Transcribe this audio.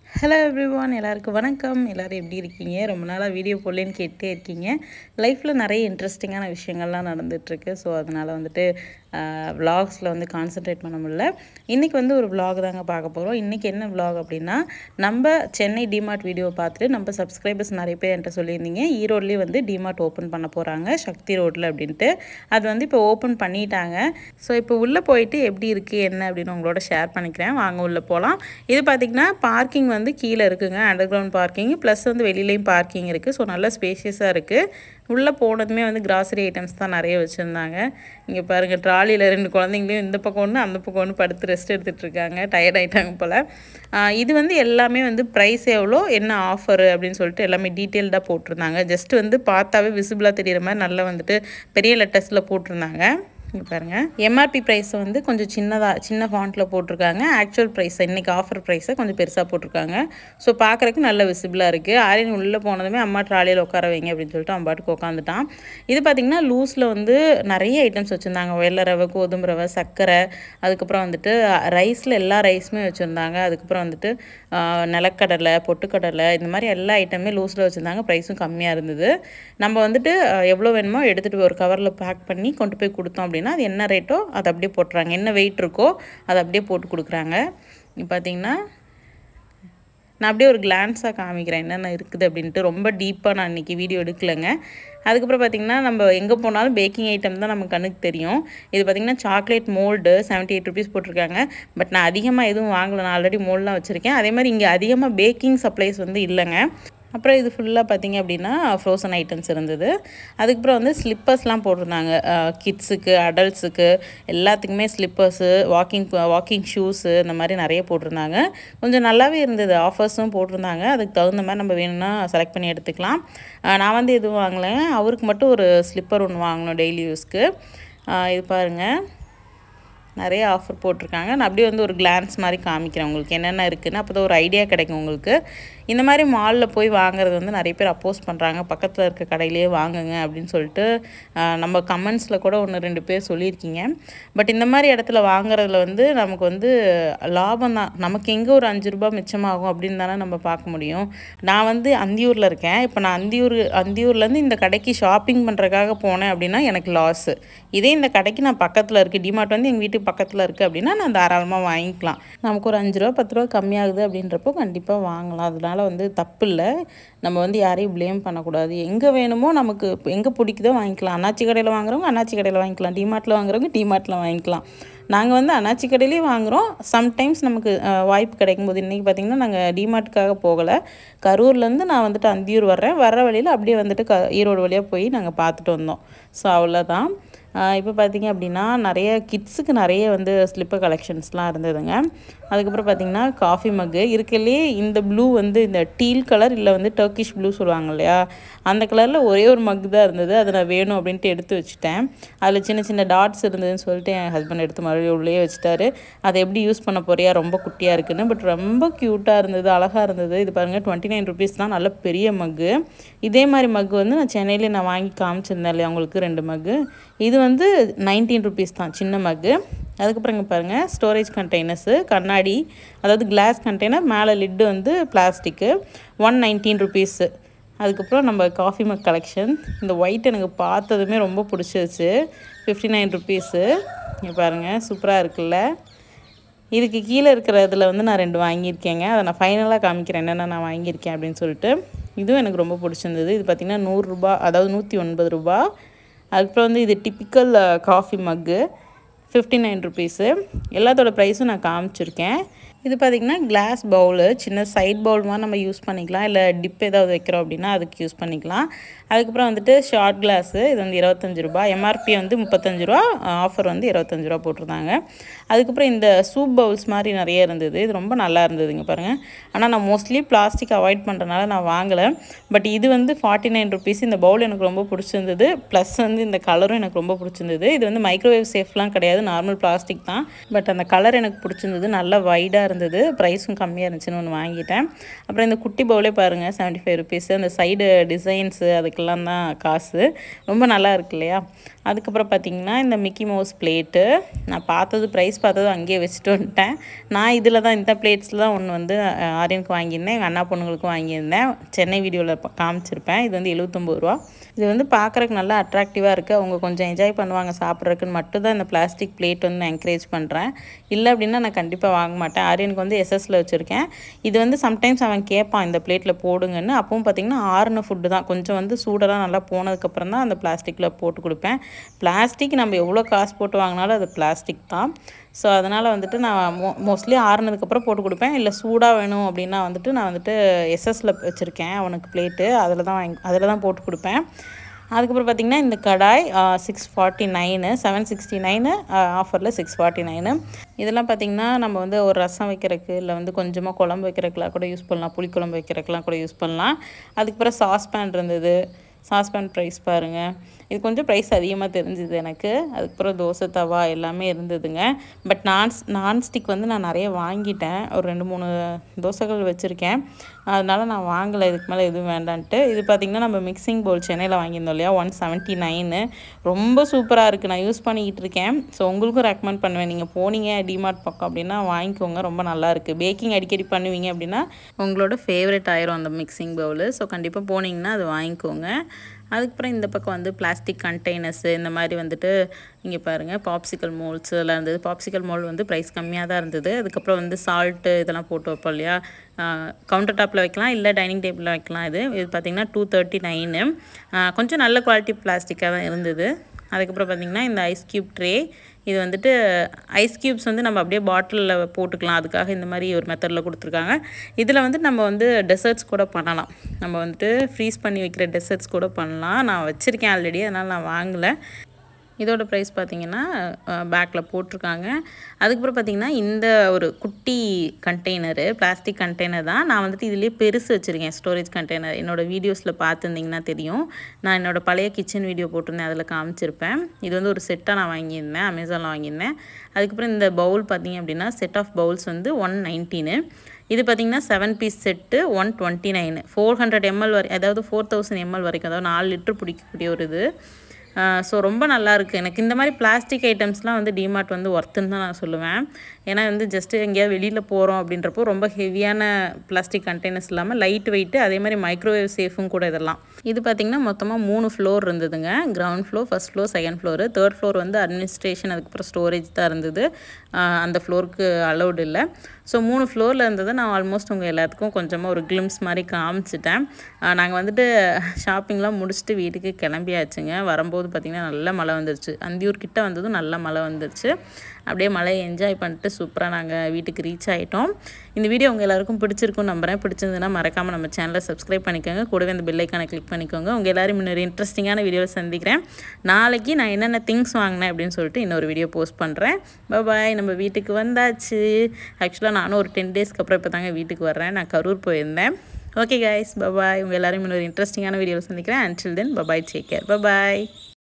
hello everyone எல்லாருக்கும் வணக்கம் எல்லோரும் எப்படி இருக்கீங்க ரொம்ப நாளாக வீடியோ போடலேன்னு கேட்டே இருக்கீங்க லைஃப்பில் நிறைய இன்ட்ரெஸ்டிங்கான விஷயங்கள்லாம் நடந்துகிட்ருக்கு ஸோ அதனால் வந்துட்டு விலாக்ஸில் வந்து கான்சென்ட்ரேட் பண்ண முடியல இன்றைக்கி வந்து ஒரு vlog தாங்க பார்க்க போகிறோம் இன்றைக்கி என்ன vlog அப்படின்னா நம்ம சென்னை டிமார்ட் வீடியோ பார்த்துட்டு நம்ம சப்ஸ்கிரைபர்ஸ் நிறைய பேர் என்கிட்ட சொல்லியிருந்தீங்க ஈரோட்லேயே வந்து டிமார்ட் ஓப்பன் பண்ண போகிறாங்க சக்தி ரோட்டில் அப்படின்ட்டு அது வந்து இப்போ ஓப்பன் பண்ணிட்டாங்க ஸோ இப்போ உள்ளே போயிட்டு எப்படி இருக்குது என்ன அப்படின்னு உங்களோட ஷேர் பண்ணிக்கிறேன் வாங்க உள்ளே போகலாம் இது பார்த்திங்கன்னா பார்க்கிங் வந்து கீழே இருக்குங்க அண்டர் கிரவுண்ட் பார்க்கிங் ப்ளஸ் வந்து வெளியிலையும் பார்க்கிங் இருக்குது ஸோ நல்லா ஸ்பேஷியஸாக இருக்குது உள்ளே போனதுமே வந்து கிராசரி ஐட்டம்ஸ் தான் நிறைய வச்சுருந்தாங்க இங்கே பாருங்கள் ட்ராலியில் ரெண்டு குழந்தைங்களையும் இந்த பக்கம் ஒன்று அந்த பக்கம் ஒன்று படுத்து ரெஸ்ட் எடுத்துகிட்டு இருக்காங்க டயர்ட் ஆகிட்டாங்க போல் இது வந்து எல்லாமே வந்து ப்ரைஸ் எவ்வளோ என்ன ஆஃபரு அப்படின்னு சொல்லிட்டு எல்லாமே டீட்டெயில்டாக போட்டிருந்தாங்க ஜஸ்ட் வந்து பார்த்தாவே விசிபிளாக தெரியிற மாதிரி நல்லா வந்துட்டு பெரிய லெட்டர்ஸில் போட்டிருந்தாங்க இங்கே பாருங்கள் எம்ஆர்பி ப்ரைஸை வந்து கொஞ்சம் சின்னதாக சின்ன ஃபாண்ட்டில் போட்டிருக்காங்க ஆக்சுவல் ப்ரைஸை இன்றைக்கி ஆஃபர் ப்ரைஸை கொஞ்சம் பெருசாக போட்டிருக்காங்க ஸோ பார்க்குறக்கு நல்ல விசிபிளாக இருக்குது ஆரியன் உள்ளே போனதுமே அம்மா ட்ராலியில் உட்கார வைங்க அப்படின்னு சொல்லிட்டு அவன் பாட்டுக்கு உட்காந்துட்டான் இது பார்த்திங்கன்னா லூஸில் வந்து நிறைய ஐட்டம்ஸ் வச்சுருந்தாங்க வெள்ளை ரவை கோதுமை ரவை சர்க்கரை அதுக்கப்புறம் வந்துட்டு ரைஸில் எல்லா ரைஸுமே வச்சுருந்தாங்க அதுக்கப்புறம் வந்துட்டு ஆஹ், நிலக்கடலை பொட்டுக்கடலை இந்த மாதிரி எல்லா ஐட்டமே லூஸில் வச்சுருந்தாங்க ப்ரைஸும் கம்மியாக இருந்தது நம்ம வந்துட்டு ஆஹ், எவ்வளோ வேணுமோ எடுத்துகிட்டு போய் ஒரு கவரில் பேக் பண்ணி கொண்டு போய் கொடுத்தோம் அப்படின்னா அது என்ன ரேட்டோ அதை அப்படியே போட்டுறாங்க என்ன வெயிட் இருக்கோ அதை அப்படியே போட்டு கொடுக்குறாங்க இப்போ பார்த்தீங்கன்னா நான் அப்படியே ஒரு கிளான்ஸாக காமிக்கிறேன் என்னென்ன இருக்குது அப்படின்ட்டு ரொம்ப டீப்பாக நான் இன்றைக்கி வீடியோ எடுக்கலைங்க அதுக்கப்புறம் பார்த்திங்கன்னா நம்ம எங்கே போனாலும் பேக்கிங் ஐட்டம் தான் நமக்கு கண்ணுக்கு தெரியும் இது பார்த்திங்கன்னா chocolate mould seventy eight rupees போட்டிருக்காங்க பட் நான் அதிகமாக எதுவும் வாங்கலை நான் ஆல்ரெடி மோல்டெலாம் வச்சுருக்கேன் அதே மாதிரி இங்கே அதிகமாக பேக்கிங் சப்ளைஸ் வந்து இல்லைங்க அப்புறம் இது ஃபுல்லாக பார்த்தீங்க அப்படின்னா ஃப்ரோசன் ஐட்டம்ஸ் இருந்தது அதுக்கப்புறம் வந்து ஸ்லிப்பர்ஸ்லாம் போட்டிருந்தாங்க கிட்ஸுக்கு அடல்ட்ஸுக்கு எல்லாத்துக்குமே ஸ்லிப்பர்ஸு வாக்கிங் வாக்கிங் ஷூஸு இந்த மாதிரி நிறைய போட்டிருந்தாங்க கொஞ்சம் நல்லாவே இருந்தது ஆஃபர்ஸும் போட்டிருந்தாங்க அதுக்கு தகுந்த மாதிரி நம்ம வேணும்னா செலக்ட் பண்ணி எடுத்துக்கலாம் அஹ் நான் வந்து எதுவும் வாங்கலை அவருக்கு மட்டும் ஒரு ஸ்லிப்பர் ஒன்று வாங்கணும் டெய்லி யூஸ்க்கு இது பாருங்கள் நிறைய ஆஃபர் போட்டிருக்காங்க நான் அப்படியே வந்து ஒரு கிளான்ஸ் மாதிரி காமிக்கிறேன் உங்களுக்கு என்னென்ன இருக்குன்னு அப்போ தான் ஒரு ஐடியா கிடைக்கும் உங்களுக்கு இந்த மாதிரி மாலில் போய் வாங்குறது வந்து நிறைய பேர் அப்போஸ் பண்ணுறாங்க பக்கத்தில் இருக்க கடையிலேயே வாங்குங்க அப்படின்னு சொல்லிட்டு ஆஹ், நம்ம கமெண்ட்ஸில் கூட ஒன்று ரெண்டு பேர் சொல்லியிருக்கீங்க பட் இந்த மாதிரி இடத்துல வாங்குறதுல வந்து நமக்கு வந்து லாபம் தான் நமக்கு எங்கே ஒரு அஞ்சு ரூபாய் மிச்சமாகும் அப்படின்னு தானே நம்ம பார்க்க முடியும் நான் வந்து அந்தியூரில் இருக்கேன் இப்போ நான் அந்தியூர் அந்தியூர்லேருந்து இந்த கடைக்கு ஷாப்பிங் பண்ணுறதுக்காக போனேன் அப்படின்னா எனக்கு லாஸு இதே இந்த கடைக்கு நான் பக்கத்தில் இருக்குது டிமார்ட் வந்து எங்கள் வீட்டுக்கு பக்கத்தில் இருக்குது அப்படின்னா நான் தாராளமாக வாங்கிக்கலாம் நமக்கு ஒரு அஞ்சு ரூபா பத்து ரூபா கம்மியாகுது அப்படின்றப்போ கண்டிப்பாக வாங்கலாம் அதனால வந்து தப்பு இல்லை நம்ம வந்து யாரையும் ப்ளேம் பண்ணக்கூடாது எங்கே வேணுமோ நமக்கு எங்கே பிடிக்குதோ வாங்கிக்கலாம் அண்ணாச்சி கடையில் வாங்குறவங்க அண்ணாச்சி கடையில் வாங்கிக்கலாம் டிமார்ட்டில் வாங்குறவங்க டிமார்ட்டில் வாங்கிக்கலாம் நாங்கள் வந்து அண்ணாச்சி கடையிலேயே வாங்குகிறோம் சம்டைம்ஸ் நமக்கு அஹ், வாய்ப்பு கிடைக்கும் போது இன்றைக்கி பார்த்திங்கன்னா நாங்கள் டிமார்ட்டுக்காக போகலை கரூர்லேருந்து நான் வந்துட்டு அந்தியூர் வர்றேன் வர்ற வழியில் அப்படியே வந்துட்டு க ஈரோடு வழியாக போய் நாங்கள் பார்த்துட்டு வந்தோம் ஸோ அவ்வளோதான் இப்போ பார்த்தீங்க அப்படின்னா நிறைய கிட்ஸுக்கு நிறைய வந்து ஸ்லிப்பர் கலெக்ஷன்ஸ்லாம் இருந்ததுங்க அதுக்கப்புறம் பார்த்தீங்கன்னா காஃபி மக்கு இருக்கலே இந்த ப்ளூ வந்து இந்த டீல் கலர் இல்லை வந்து டர்க்கிஷ் ப்ளூ சொல்லுவாங்க இல்லையா அந்த கலரில் ஒரே ஒரு மக் தான் இருந்தது அதை நான் வேணும் அப்படின்ட்டு எடுத்து வச்சுட்டேன் அதில் சின்ன சின்ன டாட்ஸ் இருந்ததுன்னு சொல்லிட்டு என் ஹஸ்பண்ட் எடுத்து மறுபடியும் உள்ளே வச்சுட்டாரு அதை எப்படி யூஸ் பண்ண போறியா ரொம்ப குட்டியாக இருக்குன்னு பட் ரொம்ப க்யூட்டாக இருந்தது அழகாக இருந்தது இது பாருங்கள் டுவெண்ட்டி நைன் ருபீஸ் தான் நல்ல பெரிய மக்கு இதே மாதிரி மக்கு வந்து நான் சென்னையிலே நான் வாங்கி காமிச்சிருந்தேன் இல்லையா உங்களுக்கு ரெண்டு மக்கு இது வந்து நைன்டீன் ருபீஸ் தான் சின்ன மக்கு அதுக்கப்புறம் இங்கே பாருங்கள் ஸ்டோரேஜ் கண்டெய்னர்ஸு கண்ணாடி அதாவது கிளாஸ் கண்டெய்னர் மேலே லிட்டு வந்து பிளாஸ்டிக்கு ஒன் நைன்டீன் ருபீஸு அதுக்கப்புறம் நம்ம காஃபி மக் கலெக்ஷன் இந்த ஒயிட் எனக்கு பார்த்ததுமே ரொம்ப பிடிச்சிருச்சு ஃபிஃப்டி நைன் ருபீஸு இங்கே பாருங்கள் சூப்பராக இருக்குல்ல இதுக்கு கீழே இருக்கிற இதில் வந்து நான் ரெண்டு வாங்கியிருக்கேங்க அதை நான் ஃபைனலாக காமிக்கிறேன் என்னென்ன நான் வாங்கியிருக்கேன் அப்படின்னு சொல்லிட்டு இதுவும் எனக்கு ரொம்ப பிடிச்சிருந்தது இது பார்த்திங்கன்னா நூறுரூபா அதாவது நூற்றி ஒன்பது ரூபா அதுக்கப்புறம் வந்து இது typical coffee mug fifty nine rupees எல்லாத்தோட ப்ரைஸும் நான் காமிச்சிருக்கேன் இது பார்த்திங்கன்னா கிளாஸ் பவுலு சின்ன சைட் பவுல் மாதிரி நம்ம யூஸ் பண்ணிக்கலாம் இல்லை டிப் ஏதாவது வைக்கிறோம் அப்படின்னா அதுக்கு யூஸ் பண்ணிக்கலாம் அதுக்கப்புறம் வந்துட்டு ஷார்ட் கிளாஸு இது வந்து இருபத்தஞ்சி ரூபா எம்ஆர்பி வந்து முப்பத்தஞ்சு ரூபா ஆஃபர் வந்து இருபத்தஞ்சு ரூபா போட்டிருந்தாங்க அதுக்கப்புறம் இந்த சூப் பவுல்ஸ் மாதிரி நிறைய இருந்தது இது ரொம்ப நல்லா இருந்ததுங்க பாருங்கள் ஆனால் நான் மோஸ்ட்லி பிளாஸ்டிக் அவாய்ட் பண்ணுறனால நான் வாங்கலை பட் இது வந்து ஃபார்ட்டி நைன் ருபீஸ் இந்த பவுல் எனக்கு ரொம்ப பிடிச்சிருந்தது ப்ளஸ் வந்து இந்த கலரும் எனக்கு ரொம்ப பிடிச்சிருந்தது இது வந்து மைக்ரோவேவ் சேஃப்லாம் கிடையாது நார்மல் பிளாஸ்டிக் தான் பட் அந்த கலர் எனக்கு பிடிச்சிருந்தது நல்லா வைடாக இருந்தது ப்ரைஸும் கம்மியாக இருந்துச்சுன்னு ஒன்று வாங்கிட்டேன் அப்புறம் இந்த குட்டி பவுலே பாருங்கள் செவன்ட்டி ஃபைவ் ருபீஸ் அந்த சைடு டிசைன்ஸு அதுக்கெல்லாம் தான் காசு ரொம்ப நல்லா இருக்கு இல்லையா அதுக்கப்புறம் பார்த்திங்கன்னா இந்த மிக்கி மவுஸ் பிளேட்டு நான் பார்த்தது ப்ரைஸ் பார்த்தது அங்கேயே வச்சுட்டு வந்துட்டேன் நான் இதில் தான் இந்த பிளேட்ஸில் தான் ஒன்று வந்து அஹ், ஆரியனுக்கு வாங்கியிருந்தேன் எங்கள் அண்ணா பொண்ணுங்களுக்கும் வாங்கியிருந்தேன் சென்னை வீடியோவில் காமிச்சிருப்பேன் இது வந்து எழுபத்தொம்பது ரூபா இது வந்து பார்க்குறக்கு நல்லா அட்ராக்டிவாக இருக்குது அவங்க கொஞ்சம் என்ஜாய் பண்ணுவாங்க சாப்பிட்றதுக்குன்னு மட்டும் தான் இந்த பிளாஸ்டிக் பிளேட் வந்து நான் என்கரேஜ் பண்ணுறேன் இல்லை அப்படின்னா நான் கண்டிப்பாக வாங்க மாட்டேன் ஆரியனுக்கு வந்து எஸ்எஸ்ல வச்சுருக்கேன் இது வந்து சம்டைம்ஸ் அவன் கேட்பான் இந்த பிளேட்டில் போடுங்கன்னு அப்பவும் பார்த்திங்கன்னா ஆறுன ஃபுட்டு தான் கொஞ்சம் வந்து சூடெல்லாம் நல்லா போனதுக்கப்புறம் தான் அந்த பிளாஸ்டிக்கில் போட்டு கொடுப்பேன் பிளாஸ்டிக் நம்ம எவ்வளோ காசு போட்டு வாங்கினாலும் அது பிளாஸ்டிக் தான் ஸோ அதனால் வந்துட்டு நான் மோ மோஸ்ட்லி ஆறுனதுக்கப்புறம் போட்டு கொடுப்பேன் இல்லை சூடாக வேணும் அப்படின்னா வந்துட்டு நான் வந்துட்டு எஸ்எஸ்ல வச்சுருக்கேன் அவனுக்கு பிளேட்டு அதில் தான் வாங்கி அதில் தான் போட்டு கொடுப்பேன் அதுக்கப்புறம் பார்த்திங்கன்னா இந்த kadai six forty nine seven sixty nine ஆஃபரில் சிக்ஸ் ஃபார்ட்டி நைனு இதெல்லாம் பார்த்திங்கன்னா நம்ம வந்து ஒரு ரசம் வைக்கிறதுக்கு இல்லை வந்து கொஞ்சமாக குழம்பு வைக்கிறதுக்குலாம் கூட யூஸ் பண்ணலாம் புளிக்குழம்பு வைக்கிறதுக்குலாம் கூட யூஸ் பண்ணலாம் அதுக்கப்புறம் சாஸ்பேன் இருந்தது சாஸ்பேன் ப்ரைஸ் பாருங்கள் இது கொஞ்சம் ப்ரைஸ் அதிகமாக தெரிஞ்சுது எனக்கு அதுக்கப்புறம் தோசை தவா எல்லாமே இருந்ததுங்க பட் நான் நான்ஸ்டிக் வந்து நான் நிறைய வாங்கிட்டேன் ஒரு ரெண்டு மூணு தோசைகள் வச்சுருக்கேன் அதனால நான் வாங்கலை இதுக்கு மேலே எதுவும் வேண்டான்ட்டு இது பார்த்திங்கன்னா நம்ம மிக்சிங் பவுல் சென்னையில் வாங்கியிருந்தோம் இல்லையா ஒன் செவன்ட்டி நைனு ரொம்ப சூப்பராக இருக்குது நான் யூஸ் பண்ணிக்கிட்டு இருக்கேன் ஸோ உங்களுக்கும் ரெக்கமெண்ட் பண்ணுவேன் நீங்கள் போனீங்க டிமார்ட் பக்கம் அப்படின்னா வாங்கிக்கோங்க ரொம்ப நல்லா இருக்குது பேக்கிங் அடிக்கடி பண்ணுவீங்க அப்படின்னா உங்களோட ஃபேவரட் ஆயிரும் அந்த மிக்சிங் பவுலு ஸோ கண்டிப்பாக போனீங்கன்னா அது வாங்கிக்கோங்க அதுக்கப்புறம் இந்த பக்கம் வந்து பிளாஸ்டிக் கண்டெய்னர்ஸு இந்த மாதிரி வந்துட்டு இங்கே பாருங்கள் பாப்சிக்கல் மோல்ஸ் எல்லாம் இருந்தது பாப்சிக்கல் மோல் வந்து ப்ரைஸ் கம்மியாக தான் இருந்தது அதுக்கப்புறம் வந்து சால்ட்டு இதெல்லாம் போட்டு வைப்போம் இல்லையா கவுண்டர் டாப்பில் வைக்கலாம் இல்லை டைனிங் டேபிளில் வைக்கலாம் இது இது பார்த்திங்கன்னா டூ தேர்ட்டி நைனு கொஞ்சம் நல்ல குவாலிட்டி பிளாஸ்டிக்காக தான் இருந்தது அதுக்கப்புறம் பார்த்திங்கன்னா இந்த ஐஸ் க்யூப் ட்ரே இது வந்துட்டு ஐஸ் க்யூப்ஸ் வந்து நம்ம அப்படியே பாட்டிலில் போட்டுக்கலாம் அதுக்காக இந்த மாதிரி ஒரு மெத்தடில் கொடுத்துருக்காங்க இதில் வந்து நம்ம வந்து டெசர்ட்ஸ் கூட பண்ணலாம் நம்ம வந்துட்டு ஃப்ரீஸ் பண்ணி வைக்கிற டெசர்ட்ஸ் கூட பண்ணலாம் நான் வச்சுருக்கேன் ஆல்ரெடி அதனால் நான் வாங்கலை இதோட ப்ரைஸ் பார்த்தீங்கன்னா பேக்கில் போட்டிருக்காங்க அதுக்கப்புறம் பார்த்தீங்கன்னா இந்த ஒரு குட்டி கண்டெய்னரு பிளாஸ்டிக் கண்டெய்னர் தான் நான் வந்துட்டு இதுலேயே பெருசு வச்சுருக்கேன் ஸ்டோரேஜ் கண்டெய்னர் என்னோடய வீடியோஸில் பார்த்துருந்தீங்கன்னா தெரியும் நான் என்னோடய பழைய கிச்சன் வீடியோ போட்டிருந்தேன் அதில் காமிச்சிருப்பேன் இது வந்து ஒரு செட்டாக நான் வாங்கியிருந்தேன் அமேசானில் வாங்கியிருந்தேன் அதுக்கப்புறம் இந்த பவுல் பார்த்தீங்க அப்படின்னா செட் ஆஃப் பவுல்ஸ் வந்து ஒன் நைன்டீனு இது பார்த்தீங்கன்னா seven piece set one twenty nine four hundred ML வரை அதாவது ஃபோர் தௌசண்ட் எம்எல் வரைக்கும் அதாவது நாலு லிட்டர் பிடிக்கக்கூடிய ஒரு இது ஸோ ரொம்ப நல்லா இருக்குது எனக்கு இந்த மாதிரி பிளாஸ்டிக் ஐட்டம்ஸ்லாம் வந்து டிமார்ட் வந்து ஒர்த்துன்னு தான் நான் சொல்லுவேன் ஏன்னா வந்து ஜஸ்ட்டு எங்கேயாவது வெளியில் போகிறோம் அப்படின்றப்போ ரொம்ப ஹெவியான பிளாஸ்டிக் கண்டெய்னர்ஸ் இல்லாமல் லைட் வெயிட்டு அதே மாதிரி மைக்ரோவேவ் சேஃபும் கூட இதெல்லாம் இது பார்த்திங்கன்னா மொத்தமாக மூணு ஃப்ளோர் இருந்ததுங்க ground floor first floor second floor third floor வந்து அட்மினிஸ்ட்ரேஷன் அதுக்கப்புறம் ஸ்டோரேஜ் தான் இருந்தது ஆஹ் அந்த ஃப்ளோருக்கு அலௌடு இல்லை ஸோ மூணு ஃப்ளோரில் இருந்தது நான் ஆல்மோஸ்ட் உங்கள் எல்லாத்துக்கும் கொஞ்சமாக ஒரு கிளிம்ஸ் மாதிரி காமிச்சிட்டேன் நாங்கள் வந்துட்டு ஷாப்பிங்லாம் முடிச்சுட்டு வீட்டுக்கு கிளம்பியாச்சுங்க வரும்போது பார்த்திங்கன்னா நல்ல மழை வந்துருச்சு அந்தியூர் கிட்ட வந்ததும் நல்ல மழை வந்துருச்சு அப்படியே மழையை என்ஜாய் பண்ணிட்டு சூப்பராக நாங்கள் வீட்டுக்கு ரீச் ஆகிட்டோம் இந்த வீடியோ உங்கள் எல்லாருக்கும் பிடிச்சிருக்கும் நம்புறேன் பிடிச்சிருந்ததுன்னா மறக்காமல் நம்ம சேனலை சப்ஸ்கிரைப் பண்ணிக்கோங்க கூடவே அந்த பெல்லைக்கான கிளிக் பண்ணிக்கோங்க உங்கள் எல்லாரும் இன்னொரு இன்ட்ரெஸ்டிங்கான வீடியோவில் சந்திக்கிறேன் நாளைக்கு நான் என்னென்ன திங்ஸ் வாங்கினேன் அப்படின்னு சொல்லிட்டு இன்னொரு வீடியோ போஸ்ட் பண்ணுறேன் பாய் நம்ம வீட்டுக்கு வந்தாச்சு ஆக்சுவலாக நானும் ஒரு டென் டேஸ்க்கு அப்புறம் இப்போ தாங்க வீட்டுக்கு வர்றேன் நான் கரூர் போயிருந்தேன் ஓகே கைஸ் பபாய் உங்கள் எல்லாரும் இன்னொரு இன்ட்ரெஸ்டிங்கான வீடியோவில் சந்திக்கிறேன் until then bye bye take care bye bye